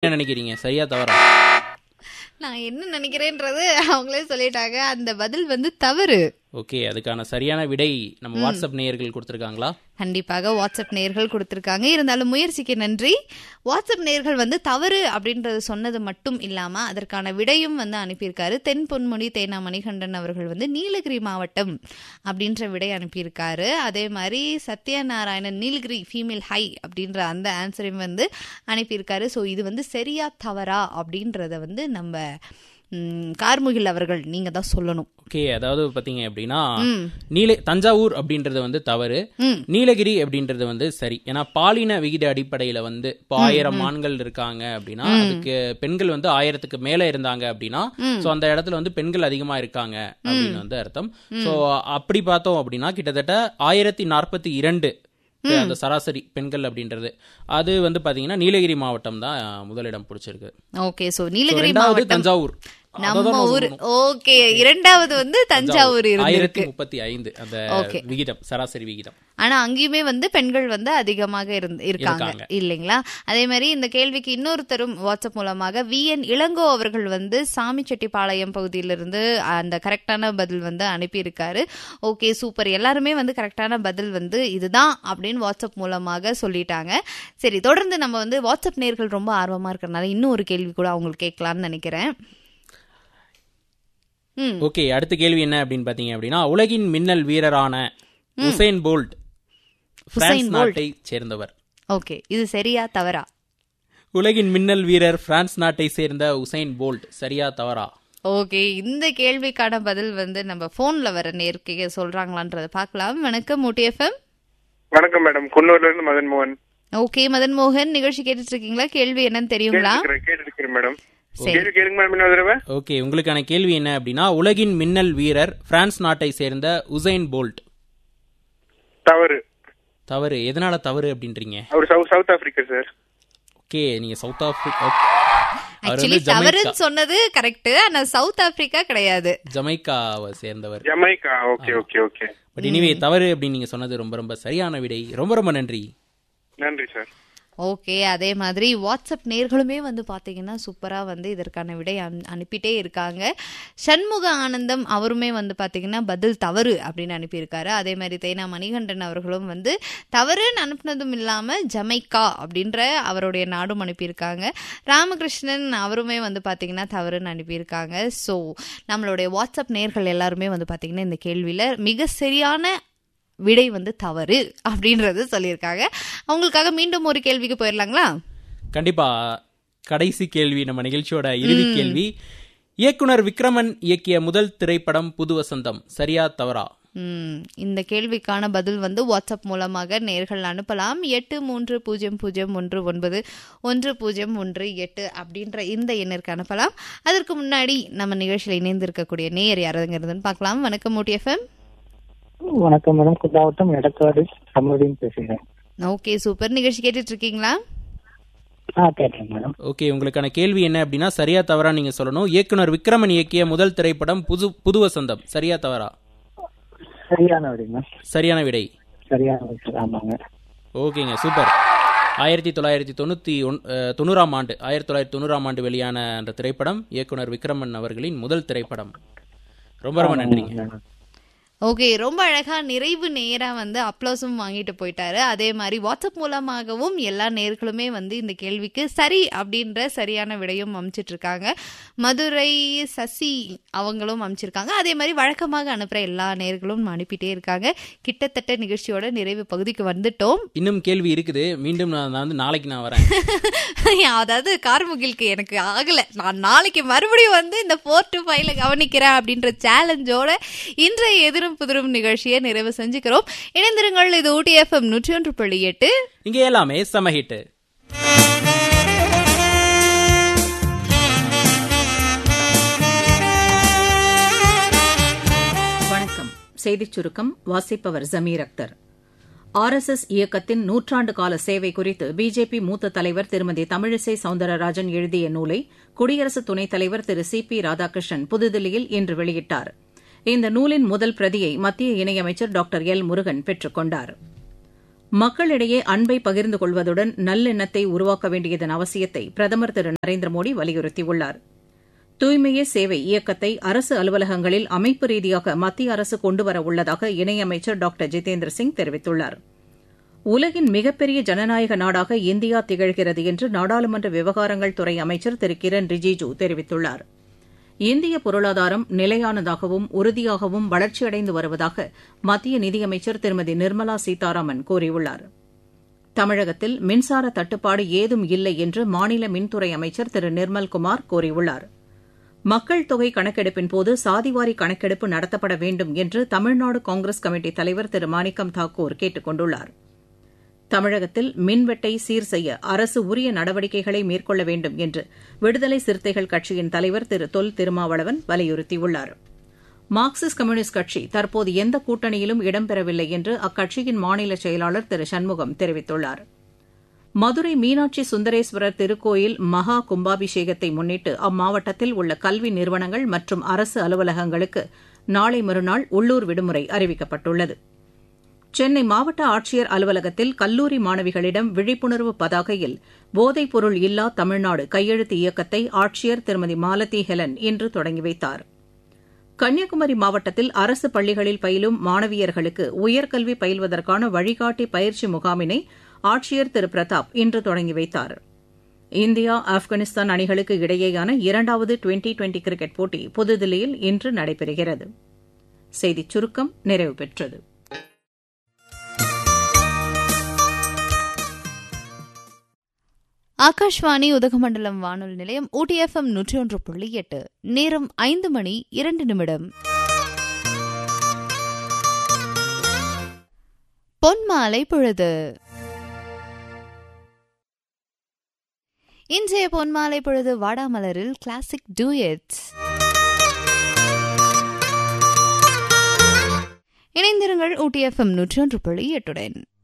என்ன நினைக்கிறீங்க சரியா தவறா நான் என்ன நினைக்கிறேன்றது அவங்களே சொல்லிட்டாங்க அந்த பதில் வந்து தவறு ஓகே அதுக்கான சரியான விடை நம்ம வாட்ஸ்அப் நேயர்கள் கொடுத்துருக்காங்களா கண்டிப்பாக வாட்ஸ்அப் நேர்கள் கொடுத்துருக்காங்க இருந்தாலும் முயற்சிக்கு நன்றி வாட்ஸ்அப் நேர்கள் வந்து தவறு அப்படின்றது சொன்னது மட்டும் இல்லாம அதற்கான விடையும் வந்து அனுப்பியிருக்காரு தென் பொன்முடி தேனா மணிகண்டன் அவர்கள் வந்து நீலகிரி மாவட்டம் அப்படின்ற விடை அனுப்பியிருக்காரு அதே மாதிரி சத்யநாராயணன் நீலகிரி ஃபீமேல் ஹை அப்படின்ற அந்த ஆன்சரையும் வந்து அனுப்பியிருக்காரு ஸோ இது வந்து சரியா தவறா அப்படின்றத வந்து நம்ம ம், கார்முகில் அவர்கள் நீங்க தான் சொல்லணும் ஓகே அதாவது பாத்தீங்க அப்படின்னா நீல தஞ்சாவூர் அப்படின்றது வந்து தவறு நீலகிரி அப்படின்றது வந்து சரி ஏன்னா பாலின விகித அடிப்படையில வந்து இப்போ ஆயிரம் ஆண்கள் இருக்காங்க அப்படின்னா அதுக்கு பெண்கள் வந்து ஆயிரத்துக்கு மேல இருந்தாங்க அப்படின்னா சோ அந்த இடத்துல வந்து பெண்கள் அதிகமா இருக்காங்க அப்படின்னு வந்து அர்த்தம் சோ அப்படி பார்த்தோம் அப்படின்னா கிட்டத்தட்ட ஆயிரத்தி நாற்பத்தி இரண்டு அந்த சராசரி பெண்கள் அப்படின்றது அது வந்து பாத்தீங்கன்னா நீலகிரி மாவட்டம் தான் முதலிடம் பிடிச்சிருக்கு ஓகே ஸோ So, நீலகிரி ரெண்டாவது மாவட்டம் தஞ்சாவூர் நம்ம ஊர் ஓகே இரண்டாவது வந்து தஞ்சாவூர் ஆயிரத்தி இருந்திருக்கு முப்பத்தி ஐந்து அந்த Okay. விகிதம் சராசரி விகிதம் ஆனா அங்கேயுமே வந்து பெண்கள் வந்து அதிகமாக இருந்து இருக்காங்க இருக்காங்க. இல்லைங்களா அதே மாதிரி இந்த கேள்விக்கு இன்னொருத்தரும் வாட்ஸ்அப் மூலமாக வி என் இளங்கோ அவர்கள் வந்து சாமிச்செட்டிப்பாளையம் பகுதியிலிருந்து அந்த கரெக்டான பதில் வந்து அனுப்பியிருக்காரு ஓகே சூப்பர் எல்லாருமே வந்து கரெக்டான பதில் வந்து இதுதான் அப்படின்னு வாட்ஸ்அப் மூலமாக சொல்லிட்டாங்க சரி தொடர்ந்து நம்ம வந்து வாட்ஸ்அப் நேர்கள் ரொம்ப ஆர்வமா இருக்கிறனால இன்னும் ஒரு கேள்வி கூட அவங்களுக்கு கேட்கலாம்னு நினைக்கிறேன் ம் ஓகே அடுத்த கேள்வி என்ன அப்படின்னு பாத்தீங்க அப்படின்னா உலகின் மின்னல் வீரரான உசேன் போல்ட் பிரான்ஸ் நாட்டை சேர்ந்தவர் ஓகே இது சரியா தவறா உலகின் மின்னல் வீரர் பிரான்ஸ் நாட்டை சேர்ந்த உசைன் போல்ட் சரியா தவறா ஓகே இந்த கேள்விக்கான பதில் வந்து நம்ம போன்ல வர நேர்க்கை சொல்றாங்களான்றத பார்க்கலாம் வணக்கம் ஊட்டி எஃப்எம் வணக்கம் மேடம் குன்னூர்ல இருந்து மதன் மோகன் ஓகே மதன் மோகன் நிகழ்ச்சி கேட்டுட்டு இருக்கீங்களா கேள்வி என்னன்னு தெரியுங்களா கேட்டு இருக்கிறேன் மேடம் சரி. கேள்வி கேளுங்க மேடம் இன்னொரு தடவை ஓகே உங்களுக்கான கேள்வி என்ன அப்படின்னா உலகின் மின்னல் வீரர் பிரான்ஸ் நாட்டை சேர்ந்த உசைன் போல்ட் தவறு தவறு எதனால தவறு அப்படின்றீங்க அவர் south south Africa sir okay நீங்க சவுத் ஆப்பிரிக்கா அவர் ஆக்சுவலி வந்து ஜமைக்கா தவறுன்னு சொன்னது கரெக்ட் ஆனா சவுத் ஆப்பிரிக்கா கிடையாது ஜமைக்காவை சேர்ந்தவர் Jamaica okay okay okay but anyway தவறு அப்படின்னு நீங்க சொன்னது ரொம்ப ரொம்ப சரியான விடை ரொம்ப ரொம்ப நன்றி நன்றி சார் ஓகே அதே மாதிரி வாட்ஸ்அப் நேர்களுமே வந்து பார்த்தீங்கன்னா சூப்பராக வந்து இதற்கான விடை அனு- அனுப்பிட்டே இருக்காங்க சண்முக ஆனந்தம் அவருமே வந்து பார்த்தீங்கன்னா பதில் தவறு அப்படின்னு அனுப்பியிருக்காரு அதே மாதிரி தேனா மணிகண்டன் அவர்களும் வந்து தவறுன்னு அனுப்புனதும் இல்லாமல் ஜமைக்கா அப்படின்ற அவருடைய நாடும் அனுப்பியிருக்காங்க ராமகிருஷ்ணன் அவருமே வந்து பார்த்தீங்கன்னா தவறுன்னு அனுப்பியிருக்காங்க ஸோ நம்மளுடைய வாட்ஸ்அப் நேர்கள் எல்லாருமே வந்து பார்த்தீங்கன்னா இந்த கேள்வியில் மிக சரியான விடை வந்து தவறு அப்படின்றது சொல்லியிருக்காங்க அவங்களுக்காக மீண்டும் ஒரு கேள்விக்கு போயிடலாங்களா கண்டிப்பா கடைசி கேள்வி நம்ம நிகழ்ச்சியோட இறுதி கேள்வி இயக்குனர் விக்ரமன் இயக்கிய முதல் திரைப்படம் புது வசந்தம் சரியா தவறா ம், இந்த கேள்விக்கான பதில் வந்து வாட்ஸ்அப் மூலமாக நேர்கள் அனுப்பலாம் எட்டு மூன்று பூஜ்ஜியம் பூஜ்ஜியம் ஒன்று ஒன்பது ஒன்று பூஜ்ஜியம் ஒன்று எட்டு அப்படின்ற இந்த எண்ணிற்கு அனுப்பலாம் அதற்கு முன்னாடி நம்ம நிகழ்ச்சியில் இணைந்திருக்கக்கூடிய நேயர் யாருங்கிறதுன்னு பார்க்கலாம் வணக்கம் ஊட்டி எஃப்எம் வணக்கம் மேடம் குந்தாவட்டம் எடக்காடு சமதின்னு பேசுகிறேன் ஓகே சூப்பர் நிகழ்ச்சி கேட்டுட்டு இருக்கீங்களா ஆ கேட்டேன் மேடம் ஓகே உங்களுக்கான கேள்வி என்ன அப்படின்னா சரியா தவறா நீங்க சொல்லணும் இயக்குனர் விக்ரமன் இயக்கிய முதல் திரைப்படம் புது புது வசந்தம் சரியா தவறா சரியான விடுங்க சரியான விடை சரியான விடை சார் ஆமாங்க ஓகேங்க சூப்பர் ஆயிரத்தி தொள்ளாயிரத்தி தொண்ணூத்தி ஒன் அஹ், தொண்ணூறாம் ஆண்டு ஆயிரத்தி தொள்ளாயிரத்தி தொண்ணூறாம் ஆண்டு வெளியான அந்த திரைப்படம் இயக்குனர் விக்ரமன் அவர்களின் முதல் திரைப்படம் ரொம்ப ரொம்ப நன்றிங்க ஓகே ரொம்ப அழகா நிறைவு நேரா வந்து அப்ளோஸும் வாங்கிட்டு போயிட்டாரு அதே மாதிரி வாட்ஸ்அப் மூலமாகவும் எல்லா நேர்களுமே வந்து இந்த கேள்விக்கு சரி அப்படின்ற சரியான விடையும் அமைச்சிட்டு இருக்காங்க மதுரை சசி அவங்களும் அமைச்சிருக்காங்க அதே மாதிரி வழக்கமாக அனுப்புற எல்லா நேர்களும் அனுப்பிட்டே இருக்காங்க கிட்டத்தட்ட நிகழ்ச்சியோட நிறைவு பகுதிக்கு வந்துட்டோம் இன்னும் கேள்வி இருக்குது மீண்டும் நான் நான் வந்து நாளைக்கு நான் வரேன் அதாவது கார்முகிலுக்கு எனக்கு ஆகல நான் நாளைக்கு மறுபடியும் வந்து இந்த ஃபோர் டு ஃபைவ்ல கவனிக்கிறேன் அப்படின்ற சேலஞ்சோட இன்றைய எதிரும் புதிரும் நிகழ்ச்சியை நிறைவு செஞ்சுக்கிறோம் இணைந்திருங்கள் இது ஊட்டி எஃப்எம் நூற்றி ஒன்று புள்ளி எட்டு இங்கே எல்லாமே செம ஹிட்டு வணக்கம் செய்திச் சுருக்கம் வாசிப்பவர் ஜமீர் அக்தர் ஆர்எஸ்எஸ் இயக்கத்தின் நூற்றாண்டு கால சேவை குறித்து பிஜேபி மூத்த தலைவர் திருமதி தமிழிசை சவுந்தரராஜன் எழுதிய நூலை குடியரசு துணைத் தலைவர் திரு சி பி ராதாகிருஷ்ணன் புதுதில்லியில் இன்று வெளியிட்டார் இந்த நூலின் முதல் பிரதியை மத்திய இணையமைச்சர் டாக்டர் எல் முருகன் பெற்றுக் கொண்டார் மக்களிடையே அன்பை பகிர்ந்து கொள்வதுடன் நல்லெண்ணத்தை உருவாக்க வேண்டியதன் அவசியத்தை பிரதமர் திரு நரேந்திர மோடி வலியுறுத்தியுள்ளார் தூய்மையே சேவை இயக்கத்தை அரசு அலுவலகங்களில் அமைப்பு ரீதியாக மத்திய அரசு கொண்டுவர உள்ளதாக இணையமைச்சர் டாக்டர் ஜிதேந்திர சிங் தெரிவித்துள்ளார் உலகின் மிகப்பெரிய ஜனநாயக நாடாக இந்தியா திகழ்கிறது என்று நாடாளுமன்ற விவகாரங்கள் துறை அமைச்சர் திரு கிரண் ரிஜிஜு தெரிவித்துள்ளார் இந்திய பொருளாதாரம் நிலையானதாகவும் உறுதியாகவும் வளர்ச்சியடைந்து வருவதாக மத்திய நிதியமைச்சர் திருமதி நிர்மலா சீதாராமன் கூறியுள்ளார் தமிழகத்தில் மின்சார தட்டுப்பாடு ஏதும் இல்லை என்று மாநில மின்துறை அமைச்சர் திரு நிர்மல்குமார் கூறியுள்ளார் மக்கள் தொகை கணக்கெடுப்பின் போது சாதிவாரி கணக்கெடுப்பு நடத்தப்பட வேண்டும் என்று தமிழ்நாடு காங்கிரஸ் கமிட்டி தலைவர் திரு மாணிக்கம் தாக்கூர் கேட்டுக் கொண்டுள்ளார் தமிழகத்தில் மின்வெட்டை சீர் செய்ய அரசு உரிய நடவடிக்கைகளை மேற்கொள்ள வேண்டும் என்று விடுதலை சிறுத்தைகள் கட்சியின் தலைவர் திரு தொல் திருமாவளவன் வலியுறுத்தியுள்ளார் மார்க்சிஸ்ட் கம்யூனிஸ்ட் கட்சி தற்போது எந்த கூட்டணியிலும் இடம்பெறவில்லை என்று அக்கட்சியின் மாநில செயலாளர் திரு சண்முகம் தெரிவித்துள்ளார் மதுரை மீனாட்சி சுந்தரேஸ்வரர் திருக்கோயில் மகா கும்பாபிஷேகத்தை முன்னிட்டு அம்மாவட்டத்தில் உள்ள கல்வி நிறுவனங்கள் மற்றும் அரசு அலுவலகங்களுக்கு நாளை மறுநாள் உள்ளூர் விடுமுறை அறிவிக்கப்பட்டுள்ளது சென்னை மாவட்ட ஆட்சியர் அலுவலகத்தில் கல்லூரி மாணவிகளிடம் விழிப்புணர்வு பதாகையில் போதைப் பொருள் இல்லா தமிழ்நாடு கையெழுத்து இயக்கத்தை ஆட்சியர் திருமதி மாலதி ஹெலன் இன்று தொடங்கி வைத்தார் கன்னியாகுமரி மாவட்டத்தில் அரசு பள்ளிகளில் பயிலும் மாணவியர்களுக்கு உயர்கல்வி பயில்வதற்கான வழிகாட்டி பயிற்சி முகாமினை ஆட்சியர் திரு பிரதாப் இன்று தொடங்கி வைத்தார் இந்தியா ஆப்கானிஸ்தான் அணிகளுக்கு இடையேயான இரண்டாவது டுவெண்டி டுவெண்டி கிரிக்கெட் போட்டி புதுதில்லியில் இன்று நடைபெறுகிறது செய்திச் சுருக்கம் நிறைவு பெற்றது ஆகாஷ்வாணி உதகமண்டலம் வானொலி நிலையம் ஊட்டி எஃப்எம் நூற்றி ஒன்று புள்ளி எட்டு நேரம் ஐந்து மணி இரண்டு நிமிடம் பொன்மாலை பொழுது இன்றைய பொன்மாலை பொழுது வாடாமலரில் கிளாசிக் டூயட்ஸ் இணைந்திருங்கள் ஊட்டி எஃப்எம் நூற்றி ஒன்று புள்ளி எட்டுடன்